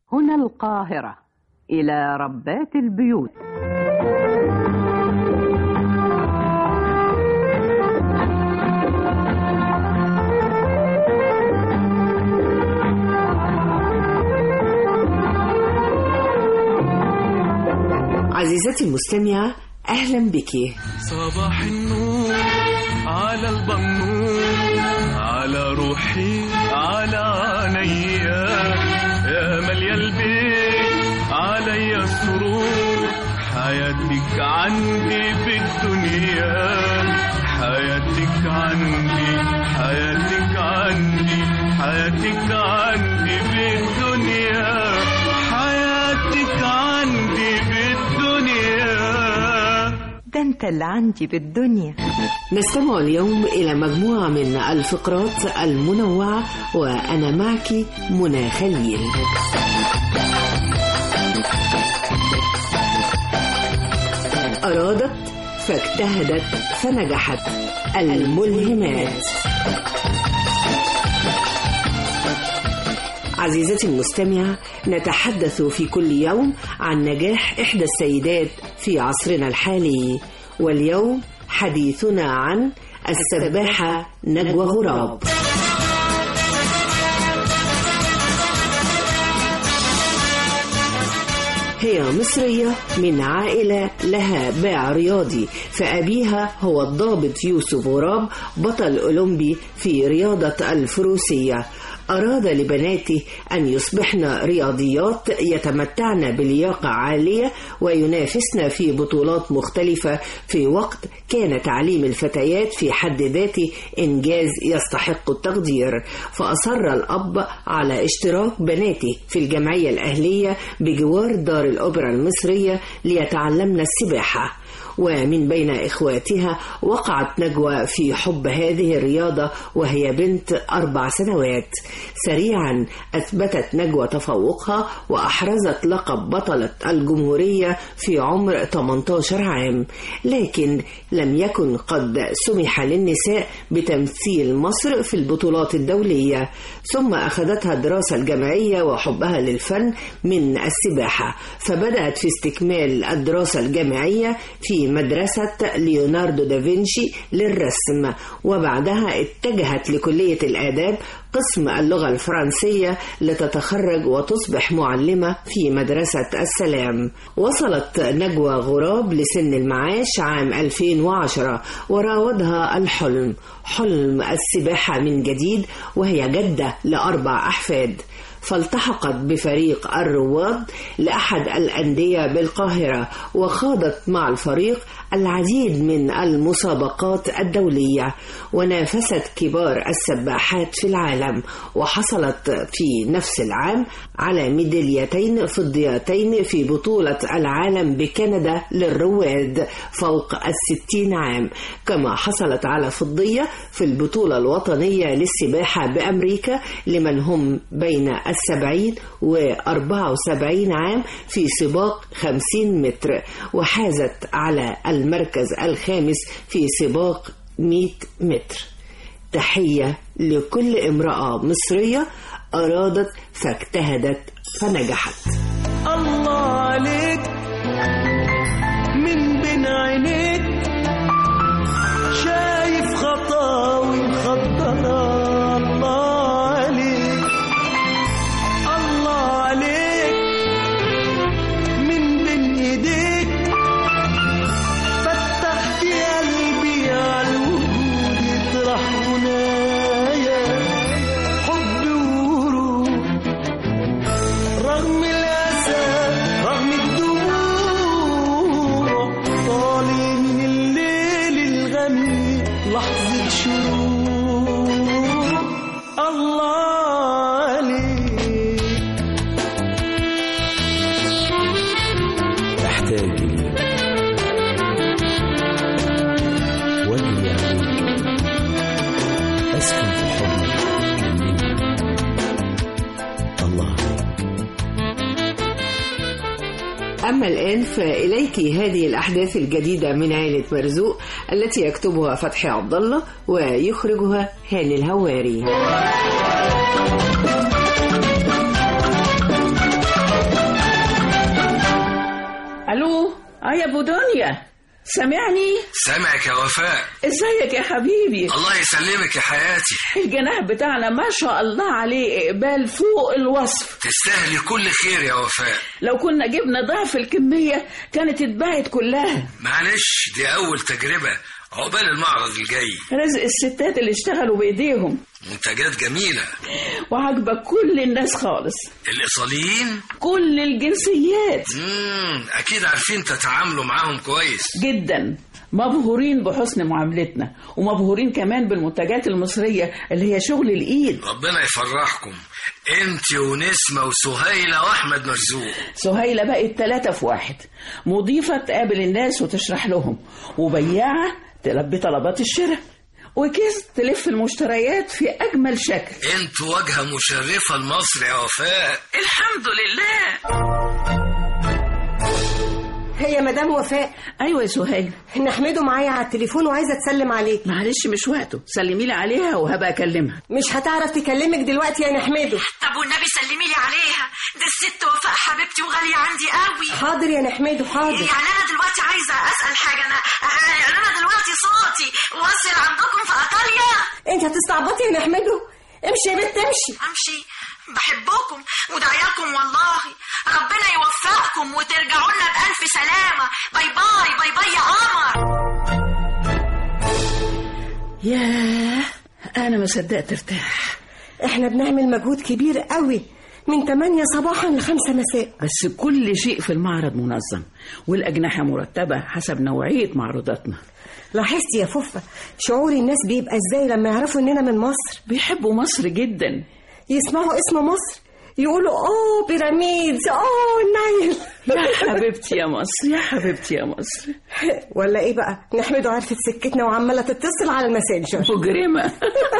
هنا القاهرة إلى ربات البيوت عزيزتي المستمعة أهلا بك صباح النور على البنور على روحي على عينيا يا مليا البيت عليا السرور حياتك عندي بالدنيا حياتك عندي حياتك عندي حياتك عندي بالدنيا حياتك عندي بالدنيا ده انت اللي عندي بالدنيا نستمع اليوم إلى مجموعة من الفقرات المنوعة وأنا معك منى خليل أرادت فاجتهدت فنجحت الملهمات عزيزتي المستمعة نتحدث في كل يوم عن نجاح إحدى السيدات في عصرنا الحالي واليوم حديثنا عن السباحة نجوى غراب هي مصرية من عائلة لها باع رياضي فأبيها هو الضابط يوسف غراب بطل أولمبي في رياضة الفروسية أراد لبناته أن يصبحن رياضيات يتمتعن بلياقة عالية وينافسن في بطولات مختلفة في وقت كان تعليم الفتيات في حد ذاته إنجاز يستحق التقدير فأصر الأب على اشتراك بناته في الجمعية الأهلية بجوار دار الأوبرا المصرية ليتعلمن السباحة ومن بين إخواتها وقعت نجوى في حب هذه الرياضة وهي بنت أربع سنوات سريعا أثبتت نجوى تفوقها وأحرزت لقب بطلة الجمهورية في عمر 18 عام لكن لم يكن قد سمح للنساء بتمثيل مصر في البطولات الدولية ثم أخذتها الدراسة الجامعية وحبها للفن من السباحة فبدأت في استكمال الدراسة الجامعية في مدرسة ليوناردو دافنشي للرسم وبعدها اتجهت لكلية الآداب قسم اللغة الفرنسية لتتخرج وتصبح معلمة في مدرسة السلام وصلت نجوى غراب لسن المعاش عام 2010 وراودها الحلم حلم السباحة من جديد وهي جدة لأربع أحفاد فالتحقت بفريق الرواد لأحد الأندية بالقاهرة وخاضت مع الفريق العديد من المسابقات الدولية ونافست كبار السباحات في العالم وحصلت في نفس العام على ميداليتين فضيتين في بطولة العالم بكندا للرواد فوق الستين عام كما حصلت على فضية في البطولة الوطنية للسباحة بأمريكا لمن هم بين السبعين وأربعة وسبعين عام في سباق خمسين متر وحازت على المركز الخامس في سباق 100 متر تحية لكل امرأة مصرية أرادت فاجتهدت فنجحت الله عليك من بين عينيك شايف خطاوي مخضرة الله عليك الله عليك من بين ايديك فتحت قلبي على الوجود يطرح هنايا حب وروح رغم الأسى رغم الدموع طالع من الليل الغميق لحظة شروق الله عليك تحتاج إلي وجهي عليك أسكن في حضنك مني الله أما الآن فإليك هذه الأحداث الجديدة من عائلة مرزوق التي يكتبها فتحي عبد الله ويخرجها هاني الهواري اه يا ابو دنيا سامعني سامعك يا وفاء ازيك يا حبيبي الله يسلمك يا حياتي الجناح بتاعنا ما شاء الله عليه اقبال فوق الوصف تستاهلي كل خير يا وفاء لو كنا جبنا ضعف الكمية كانت اتباعت كلها معلش دي أول تجربة عقبال المعرض الجاي رزق الستات اللي اشتغلوا بايديهم منتجات جميلة وعاجبك كل الناس خالص الإيطاليين كل الجنسيات مم. أكيد عارفين تتعاملوا معاهم كويس جدا مبهورين بحسن معاملتنا ومبهورين كمان بالمنتجات المصرية اللي هي شغل الإيد ربنا يفرحكم انت ونسمة وسهيلة وأحمد مرزوق سهيلة بقت ثلاثة في واحد مضيفة تقابل الناس وتشرح لهم وبياعة تلبي طلبات الشراء وكيس تلف المشتريات في أجمل شكل انت واجهة مشرفة لمصر يا وفاء الحمد لله هي مدام وفاء أيوة يا سهيل نحمده معايا على التليفون وعايزه تسلم عليك معلش مش وقته سلمي لي عليها وهبقى أكلمها مش هتعرف تكلمك دلوقتي يا نحمده طب والنبي سلمي لي عليها ده الست وفاء حبيبتي وغالية عندي قوي حاضر يا نحمده حاضر يعني انا دلوقتي عايزة اسأل حاجة انا يعني انا دلوقتي صوتي واصل عندكم في ايطاليا انت هتستعبطي يا نحمده امشي يا بنت امشي امشي بحبكم ودعياكم والله ربنا يوفقكم وترجعوا لنا بألف سلامة باي باي باي باي يا قمر ياه أنا ما صدقت ارتاح احنا بنعمل مجهود كبير قوي من 8 صباحا ل 5 مساء بس كل شيء في المعرض منظم والأجنحة مرتبة حسب نوعية معروضاتنا لاحظت يا فوفا شعور الناس بيبقى ازاي لما يعرفوا اننا من مصر بيحبوا مصر جدا يسمعوا اسم مصر يقولوا اوه بيراميدز اوه النايل يا حبيبتي يا مصر يا حبيبتي يا مصر ولا ايه بقى نحمده عرفت سكتنا وعماله تتصل على الماسنجر مجرمة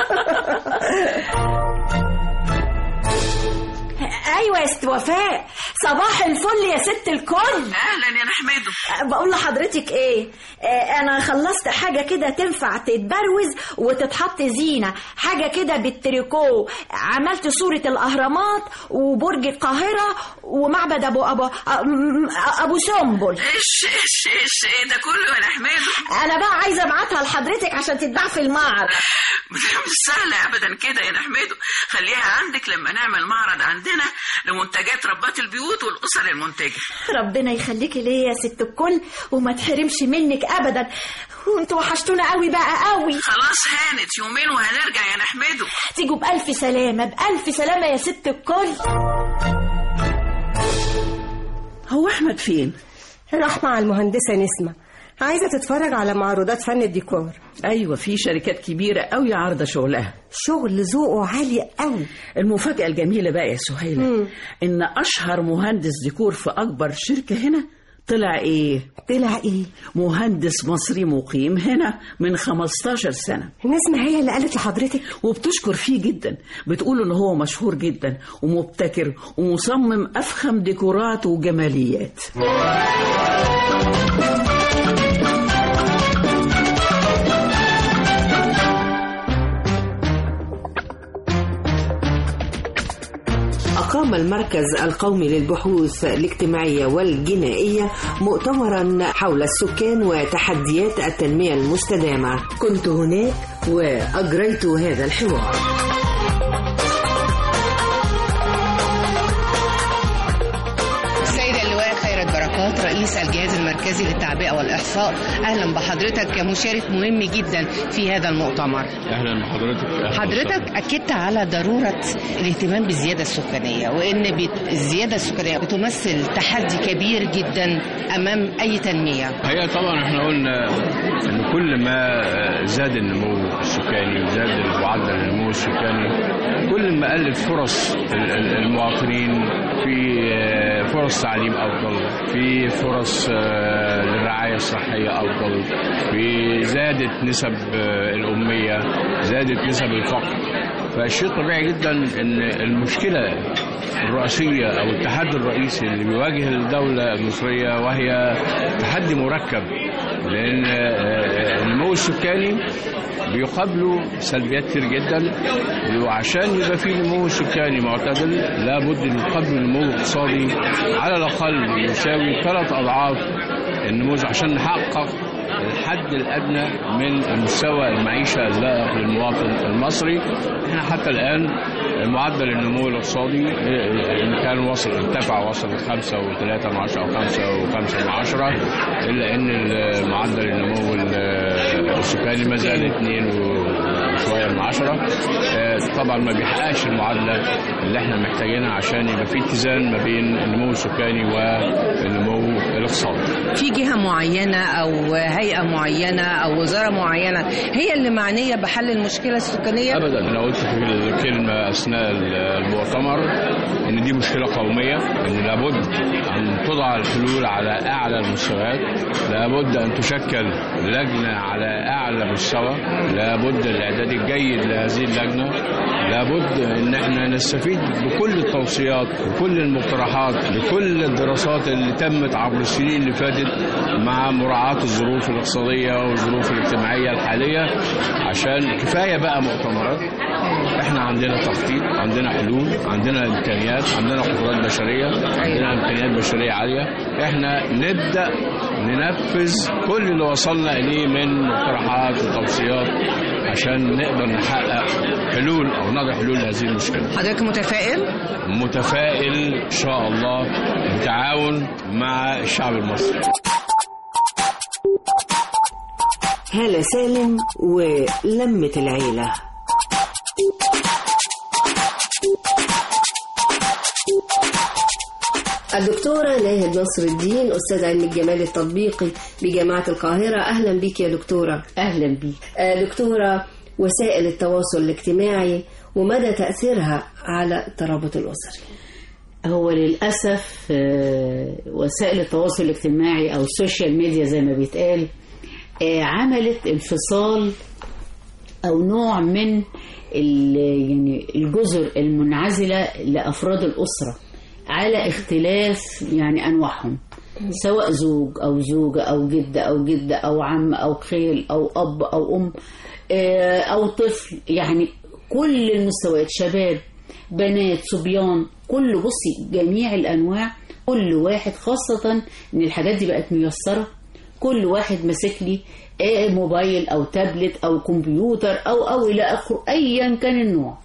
ايوه يا ست وفاء صباح الفل يا ست الكل اهلا يا نحمده بقول لحضرتك ايه آه، انا خلصت حاجه كده تنفع تتبروز وتتحط زينه حاجه كده بالتريكو عملت صوره الاهرامات وبرج القاهره ومعبد ابو ابو أم- ابو سمبل ايش ايش ايش ايه ده كله يا نحمده انا بقى عايزه ابعتها لحضرتك عشان تتباع في المعرض مش سهلة أبدا كده يا نحمده خليها عندك لما نعمل معرض عندنا لمنتجات ربات البيوت والأسر المنتجة ربنا يخليكي ليا يا ست الكل وما تحرمش منك ابدا وانتوا وحشتونا قوي بقى قوي خلاص هانت يومين وهنرجع يا نحمده تيجوا بألف سلامة بألف سلامة يا ست الكل هو أحمد فين؟ راح مع المهندسه نسمه عايزه تتفرج على معروضات فن الديكور أيوة في شركات كبيرة أوي عارضة شغلها شغل ذوقه عالي قوي المفاجأة الجميلة بقى يا سهيلة إن أشهر مهندس ديكور في أكبر شركة هنا طلع إيه؟ طلع ايه مهندس مصري مقيم هنا من 15 سنة نسمه هي اللي قالت لحضرتك وبتشكر فيه جدا بتقول إن هو مشهور جدا ومبتكر ومصمم أفخم ديكورات وجماليات أقام المركز القومي للبحوث الاجتماعية والجنائية مؤتمرا حول السكان وتحديات التنمية المستدامة كنت هناك وأجريت هذا الحوار السيدة اللواء خيرت بركات رئيس الجهاز المركزي للتعبئة والإحصاء أهلا بحضرتك كمشارك مهم جدا في هذا المؤتمر اهلا بحضرتك أهلاً حضرتك أكدت على ضرورة الاهتمام بالزيادة السكانية وإن بت- الزيادة السكانية بتمثل تحدي كبير جدا أمام أي تنمية الحقيقه طبعا احنا قلنا ان كل ما زاد النمو السكاني وزاد معدل النمو السكاني كل ما قلت فرص ال- ال- المواطنين في آه، فرص تعليم افضل في فرص آه، للرعايه الصحيه افضل في زادت نسب آه، الاميه زادت نسب الفقر فالشيء طبيعي جدا ان المشكله الرئيسيه او التحدي الرئيسي اللي بيواجه الدوله المصريه وهي تحدي مركب لان آه، النمو السكاني بيقابله سلبيات كتير جدا وعشان يبقى في نمو سكاني معتدل لابد ان يقابله نمو اقتصادي على الاقل يساوي ثلاث اضعاف النمو عشان نحقق الحد الادنى من مستوى المعيشه اللائق للمواطن المصري احنا حتى الان معدل النمو الاقتصادي ان كان وصل ارتفع وصل ل 5 و3 من 10 او 5 و5 من 10 الا ان معدل النمو السكاني ما زال 2 وشويه من 10 طبعا ما بيحققش المعادله اللي احنا محتاجينها عشان يبقى في اتزان ما بين النمو السكاني والنمو الاقتصادي في جهة معينة أو هيئة معينة أو وزارة معينة هي اللي معنية بحل المشكلة السكانية ابدا انا قلت في الكلمه اثناء المؤتمر ان دي مشكله قوميه ان لابد ان تضع الحلول على اعلى المستويات لابد ان تشكل لجنه على اعلى مستوى لابد الاعداد الجيد لهذه اللجنه لابد ان احنا نستفيد بكل التوصيات وكل المقترحات بكل الدراسات اللي تمت عبر السنين اللي فاتت مع مراعاه الظروف الاقتصاديه والظروف الاجتماعيه الحاليه عشان كفايه بقى مؤتمرات احنا عندنا تخطيط عندنا حلول عندنا امكانيات عندنا قدرات بشريه عندنا امكانيات بشريه عاليه احنا نبدا ننفذ كل اللي وصلنا اليه من مقترحات وتوصيات عشان نقدر نحقق حلول او نضع حلول لهذه المشكله حضرتك متفائل؟ متفائل ان شاء الله بتعاون مع الشعب المصري هالة سالم ولمة العيلة الدكتورة ناهد نصر الدين أستاذ علم الجمال التطبيقي بجامعة القاهرة أهلا بك يا دكتورة أهلا بك آه، دكتورة وسائل التواصل الاجتماعي ومدى تأثيرها على الترابط الأسري هو للأسف آه، وسائل التواصل الاجتماعي أو السوشيال ميديا زي ما بيتقال آه، عملت انفصال أو نوع من ال- يعني الجزر المنعزلة لأفراد الأسرة على اختلاف يعني أنواعهم سواء زوج أو زوجة أو جدة أو جدة أو عم أو خيل أو أب أو أم آه، أو طفل يعني كل المستويات شباب بنات صبيان كل بصي جميع الأنواع كل واحد خاصة إن الحاجات دي بقت ميسرة كل واحد ماسك لي آه، موبايل أو تابلت أو كمبيوتر أو أو إلى آخره أيا كان النوع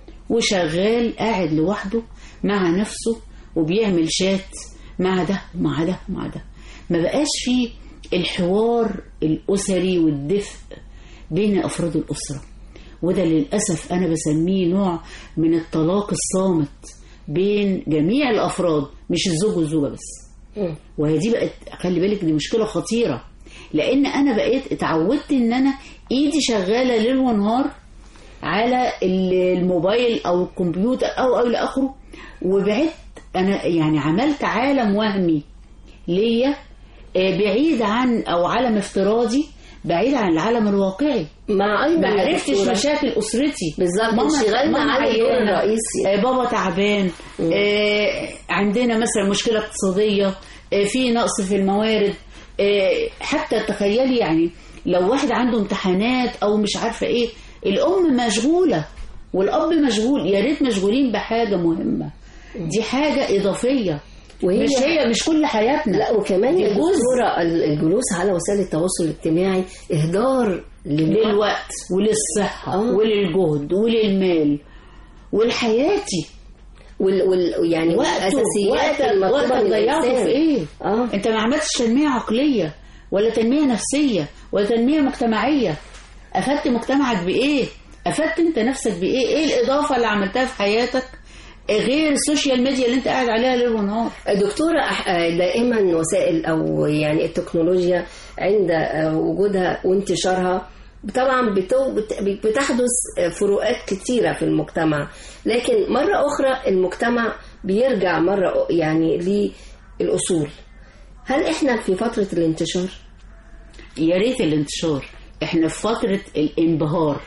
وشغال قاعد لوحده مع نفسه وبيعمل شات مع ده مع ده مع ده ما بقاش فيه الحوار الأسري والدفء بين أفراد الأسرة وده للأسف أنا بسميه نوع من الطلاق الصامت بين جميع الأفراد مش الزوج والزوجة بس وهي دي بقت خلي بالك دي مشكلة خطيرة لأن أنا بقيت اتعودت إن أنا إيدي شغالة ليل ونهار على ال- الموبايل أو الكمبيوتر أو أو إلى آخره وبعدت أنا يعني عملت عالم وهمي ليا آه، بعيد عن أو عالم افتراضي بعيد عن العالم الواقعي مع أيضا ما يا عرفتش دكتورة. مشاكل أسرتي بالظبط ماما- انشغالنا ماما على الدور عيانة. الرئيسي آه، بابا تعبان آه، عندنا مثلا مشكلة اقتصادية آه، في نقص في الموارد آه، حتى تخيلي يعني لو واحد عنده امتحانات او مش عارفة ايه الام مشغولة والاب مشغول يا ريت مشغولين بحاجة مهمة دي حاجة اضافية وهي- مش هي مش كل حياتنا لا وكمان دي يا جزء دكتورة ال- الجلوس على وسائل التواصل الاجتماعي إهدار للوقت للوقت وللصحة وللجهد وللمال ولحياتي وال, وال يعني وقته الأساسيات وقت المطلوبة وقت من ضيعته الإنسان. في ايه؟ آه. انت ما عملتش تنمية عقلية ولا تنمية نفسية ولا تنمية مجتمعية افدت مجتمعك بايه؟ افدت انت نفسك بايه؟ ايه الاضافة اللي عملتها في حياتك غير السوشيال ميديا اللي انت قاعد عليها ليل ونهار دكتورة أح- آه، دائما وسائل أو يعني التكنولوجيا عند آه، وجودها وانتشارها طبعا بتو- بت- بتحدث آه، فروقات كتيرة في المجتمع لكن مرة أخرى المجتمع بيرجع مرة أ- يعني للأصول هل إحنا في فترة الانتشار؟ يا ريت الانتشار احنا في فترة الانبهار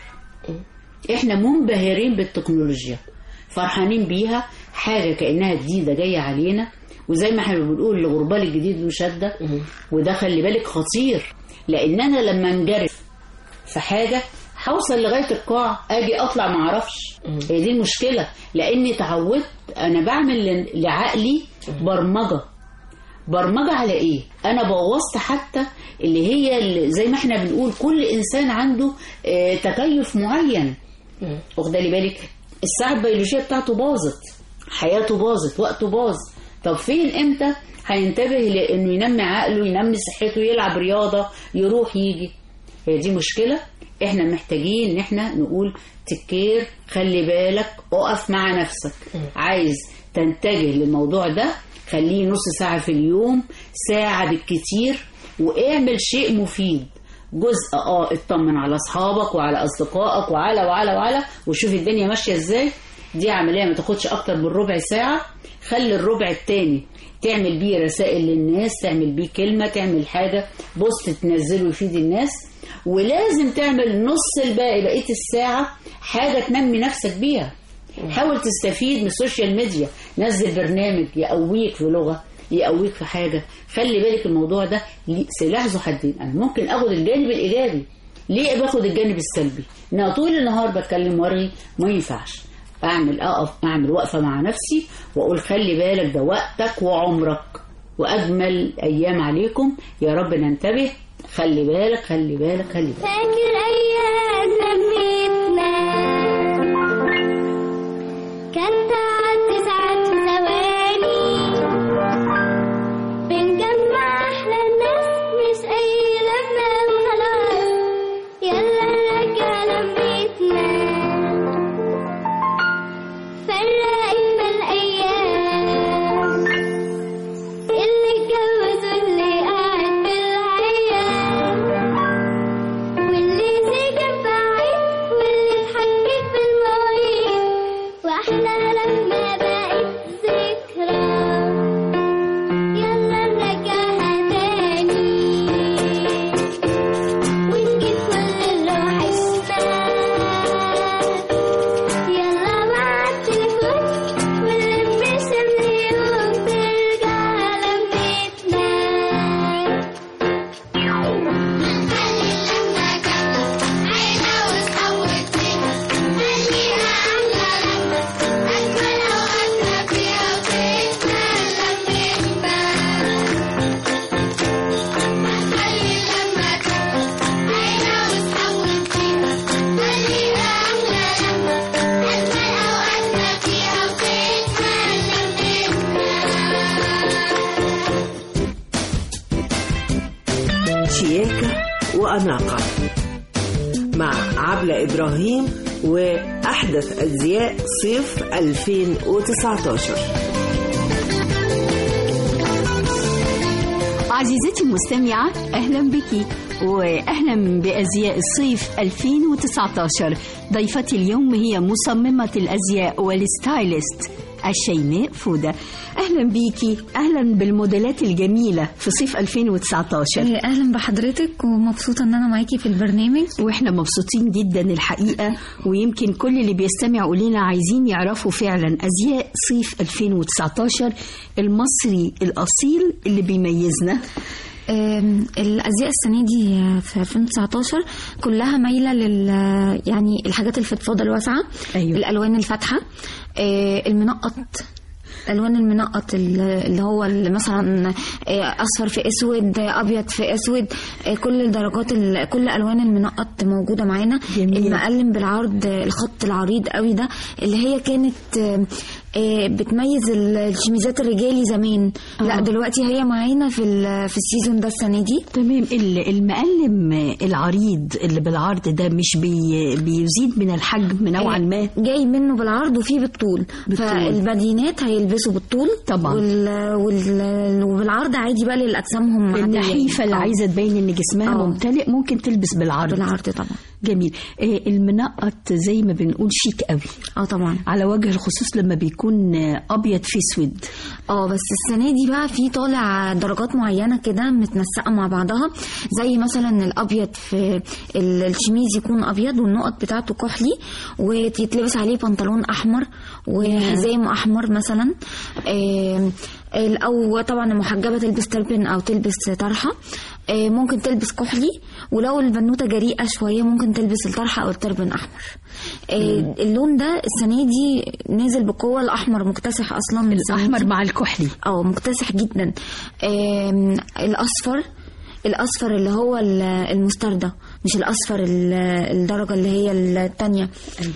احنا منبهرين بالتكنولوجيا فرحانين بيها حاجة كأنها جديدة جاية علينا وزي ما احنا بنقول الغربال الجديد له شده وده خلي بالك خطير لان انا لما انجرف في حاجه هوصل لغايه القاع اجي اطلع ما اعرفش هي دي المشكله لاني اتعودت انا بعمل ل- لعقلي برمجه برمجه على ايه انا بوظت حتى اللي هي اللي زي ما احنا بنقول كل انسان عنده آه، تكيف معين واخده لي بالك الساعه البيولوجيه بتاعته باظت حياته باظت وقته باظ طب فين امتى هينتبه لانه ينمي عقله ينمي صحته يلعب رياضه يروح يجي هي دي مشكله احنا محتاجين ان احنا نقول تكير خلي بالك اقف مع نفسك عايز تنتبه للموضوع ده خليه نص ساعه في اليوم ساعه بالكتير واعمل شيء مفيد جزء اه اطمن على اصحابك وعلى اصدقائك وعلى وعلى وعلى وشوف الدنيا ماشيه ازاي دي عمليه ما تاخدش اكتر من ربع ساعه خلي الربع التاني تعمل بيه رسائل للناس تعمل بيه كلمه تعمل حاجه بوست تنزله يفيد الناس ولازم تعمل نص الباقي بقيه الساعه حاجه تنمي نفسك بيها حاول تستفيد من السوشيال ميديا نزل برنامج يقويك في لغه يقويك في حاجه خلي بالك الموضوع ده ليه- سلاح ذو حدين انا ممكن اخد الجانب الايجابي ليه باخد الجانب السلبي ان أنا طول النهار بتكلم ورغي ما ينفعش اعمل اقف اعمل وقفه مع نفسي واقول خلي بالك ده وقتك وعمرك واجمل ايام عليكم يا رب ننتبه خلي بالك خلي بالك خلي بالك فاكر أيام لميتنا كانت تعدي ساعات في ثواني بنجمع أحلى الناس مش أي لمة وخلاص يلا نرجع لميتنا فرقتنا الأيام اللي اتجوز واللي قاعد بالعيال واللي سكن بعيد واللي اتحكت بالمواعيد واحلى لما بقت ذكرى يلا نرجعها تاني ونجيب كل اللي وحشنا يلا مع التليفون ونلم شمل يوم ترجع لمتنا شياكة وأناقة مع عبلة إبراهيم وأحدث أزياء صيف 2019 عزيزتي المستمعة أهلا بك وأهلا بأزياء الصيف 2019 ضيفتي اليوم هي مصممة الأزياء والستايلست الشيماء فودة أهلا بيكي أهلا بالموديلات الجميلة في صيف 2019 اهلا بحضرتك ومبسوطه ان انا معاكي في البرنامج واحنا مبسوطين جدا الحقيقة ويمكن كل اللي بيستمعوا لنا عايزين يعرفوا فعلا أزياء صيف 2019 المصري الأصيل اللي بيميزنا آم، الازياء السنه دي في 2019 كلها مايله لل يعني الحاجات الفضفاضه الواسعه أيوة. الالوان الفاتحه آه، المنقط الالوان المنقط ال- اللي هو اللي مثلا آه، اصفر في اسود آه، ابيض في اسود آه، كل الدرجات ال- كل الوان المنقط موجوده معانا المقلم بالعرض آه، الخط العريض قوي ده اللي هي كانت آه، آه، بتميز ال- الشميزات الرجالي زمان لا دلوقتي هي معانا في ال- في السيزون ده السنه دي تمام ال- المقلم العريض اللي بالعرض ده مش بي بيزيد من الحجم نوعا ما جاي منه بالعرض وفيه بالطول, بالطول. فالبدينات هيلبسوا بالطول طبعا. وال... وال... وبالعرض عادي بقى للاجسامهم عادية. النحيفة اللي آه. عايزة تبين ان جسمها آه. ممتلئ ممكن تلبس بالعرض بالعرض طبعا جميل آه، المنقط زي ما بنقول شيك قوي اه طبعا على وجه الخصوص لما بيكون آه، ابيض في اسود اه بس السنه دي بقى في طالع درجات معينه كده متنسقه مع بعضها زي مثلا الابيض في ال- الشميز يكون ابيض والنقط بتاعته كحلي ويتلبس عليه بنطلون احمر وحزام احمر مثلا آم، آه، او طبعا المحجبه تلبس تربن او تلبس طرحه آه، ممكن تلبس كحلي ولو البنوته جريئه شويه ممكن تلبس الطرحه او التربن احمر آه، اللون ده السنه دي نازل بقوه الاحمر مكتسح اصلا الأحمر مع الكحلي اه مكتسح جدا آم، الاصفر الاصفر اللي هو ال- المستردة مش الاصفر ال- الدرجه اللي هي الثانيه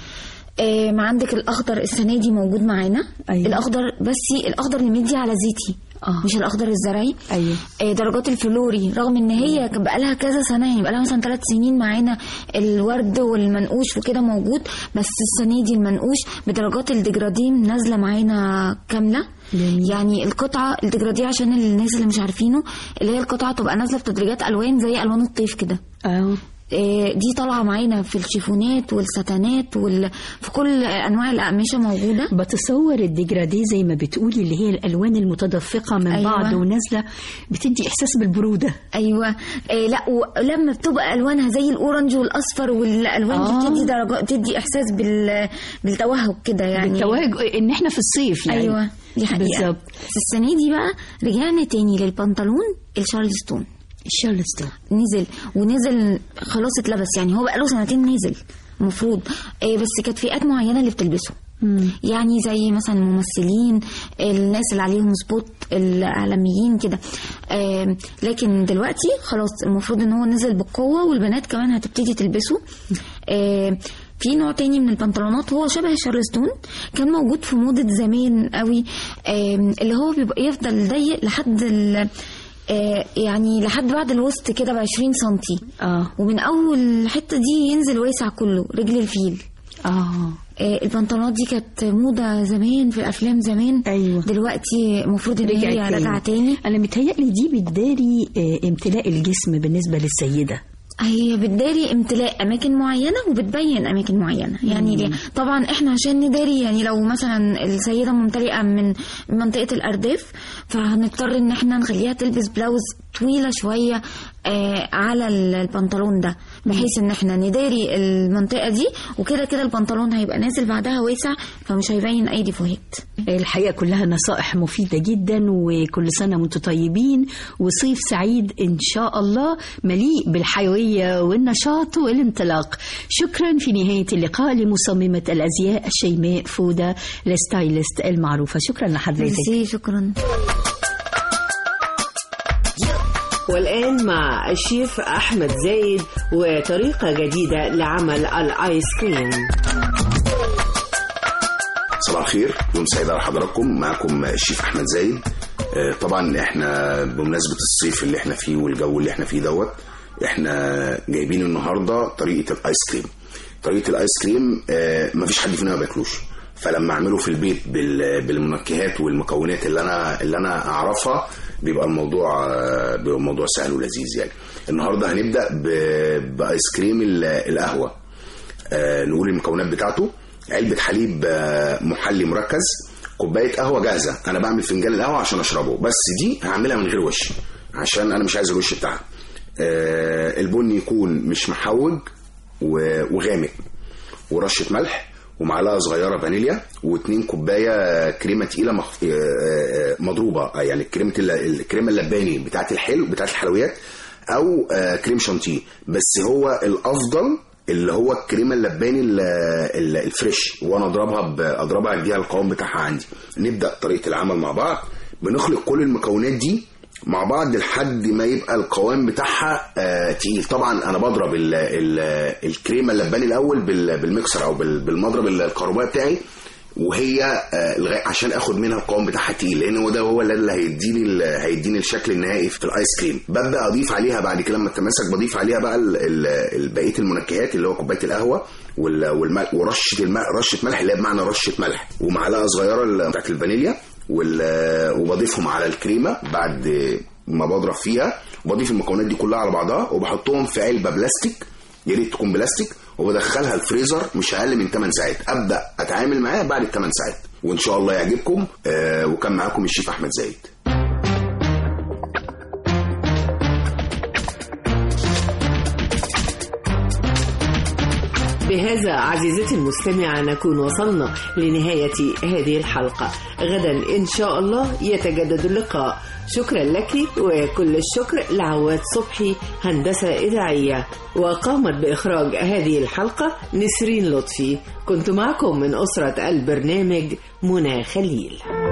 آم، عندك الاخضر السنه دي موجود معانا أيوة. الاخضر بس الاخضر اللي مدي على زيتي آه. مش الاخضر الزرعي أيوة. آه، درجات الفلوري رغم ان هي كان بقالها كذا سنه يعني بقالها مثلا ثلاث سنين معانا الورد والمنقوش وكده موجود بس السنه دي المنقوش بدرجات الديجرادين نازله معانا كامله جميل. يعني القطعه الديجرادي عشان الناس اللي مش عارفينه اللي هي القطعه تبقى نازله بتدريجات الوان زي الوان الطيف كده اه آه، دي طالعه معانا في الشيفونات والستانات وال... في كل انواع الاقمشه موجوده بتصور الديجرادي زي ما بتقولي اللي هي الالوان المتدفقه من أيوة. بعض ونازله بتدي احساس بالبروده ايوه آه لا ولما بتبقى الوانها زي الاورنج والاصفر والالوان آه. دي بتدي درجات بتدي احساس بال بالتوهج كده يعني بالتوهج ان احنا في الصيف يعني ايوه دي حقيقه بالظبط بس السنه دي بقى رجعنا تاني للبنطلون الشارلستون الشارلستون نزل ونزل خلاص اتلبس يعني هو بقاله سنتين نزل المفروض آه بس كانت فئات معينه اللي بتلبسه يعني زي مثلا الممثلين الناس اللي عليهم سبوت الاعلاميين كده آم، لكن دلوقتي خلاص المفروض ان هو نزل بقوه والبنات كمان هتبتدي تلبسه آم، في نوع تاني من البنطلونات هو شبه الشارلستون كان موجود في موضة زمان قوي آم، اللي هو بيبقى يفضل ضيق لحد ال آه، يعني لحد بعد الوسط كده ب 20 سنتي اه ومن اول الحته دي ينزل واسع كله رجل الفيل اه آه، البنطلونات دي كانت موضة زمان في الأفلام زمان أيوة. دلوقتي المفروض إن هي رجعت راجعة تاني انا متهيألي دي بتداري آه، امتلاء الجسم بالنسبه للسيده هي بتداري امتلاء اماكن معينه وبتبين اماكن معينه يعني دي طبعا احنا عشان نداري يعني لو مثلا السيده ممتلئه من منطقه الارداف فهنضطر ان احنا نخليها تلبس بلاوز طويله شويه آه على ال- البنطلون ده بحيث ان احنا نداري المنطقه دي وكده كده البنطلون هيبقى نازل بعدها واسع فمش هيبين اي ديفوهات الحقيقة كلها نصائح مفيدة جدا وكل سنة وانتم طيبين وصيف سعيد إن شاء الله مليء بالحيوية والنشاط والانطلاق شكرا في نهاية اللقاء لمصممة الأزياء الشيماء فودة الستايلست المعروفة شكرا لحضرتك ميرسي شكرا والآن مع الشيف أحمد زايد وطريقة جديدة لعمل الآيس كريم صباح الخير يوم سعيد على حضراتكم معكم الشيف احمد زايد آه، طبعا احنا بمناسبه الصيف اللي احنا فيه والجو اللي احنا فيه دوت احنا جايبين النهارده طريقه الايس كريم طريقه الايس كريم آه، مفيش حد فينا ما بياكلوش فلما اعمله في البيت بال- بالمنكهات والمكونات اللي انا اللي انا اعرفها بيبقى الموضوع آه، بيبقى الموضوع سهل ولذيذ يعني النهارده هنبدا ب- بايس كريم ال- القهوه آه، نقول المكونات بتاعته علبة حليب آه، محلي مركز كوباية قهوة جاهزة أنا بعمل فنجان القهوة عشان أشربه بس دي هعملها من غير وش عشان أنا مش عايز الوش بتاعها آه، البن يكون مش محوج و- وغامق ورشة ملح ومعلقة صغيرة فانيليا واتنين كوباية كريمة تقيلة مخ... آه، آه، مضروبة آه، يعني كريمة الل- الكريمة اللباني بتاعت الحلو بتاعت الحلويات أو آه، كريم شانتيه بس هو الأفضل اللي هو الكريمه اللباني ال- ال- الفريش وانا اضربها ب- اضربها اديها القوام بتاعها عندي نبدا طريقه العمل مع بعض بنخلط كل المكونات دي مع بعض لحد ما يبقى القوام بتاعها آه تقيل طبعا انا بضرب ال ال الكريمه اللباني الاول بال- بالميكسر او بال- بالمضرب الكهربائي بتاعي وهي آه، لغاية- عشان اخد منها القوام بتاعها تقيل لان هو ده هو اللي هيديني ال- هيديني الشكل النهائي في الايس كريم ببدا اضيف عليها بعد كده لما تتماسك بضيف عليها بقى ال- ال- ال- بقيه المنكهات اللي هو كوبايه القهوه وال- والملح ورشه الماء رشه ملح اللي هي بمعنى رشه ملح ومعلقه صغيره ال- بتاعت الفانيليا وال- وبضيفهم على الكريمه بعد ما بضرب فيها وبضيف المكونات دي كلها على بعضها وبحطهم في علبه بلاستيك يا ريت تكون بلاستيك وبدخلها الفريزر مش اقل من 8 ساعات ابدا اتعامل معاها بعد ال 8 ساعات وان شاء الله يعجبكم آه وكان معاكم الشيف احمد زايد بهذا عزيزتي المستمعة نكون وصلنا لنهاية هذه الحلقة غدا إن شاء الله يتجدد اللقاء شكرا لك وكل الشكر لعواد صبحي هندسة إذاعية وقامت بإخراج هذه الحلقة نسرين لطفي كنت معكم من أسرة البرنامج منى خليل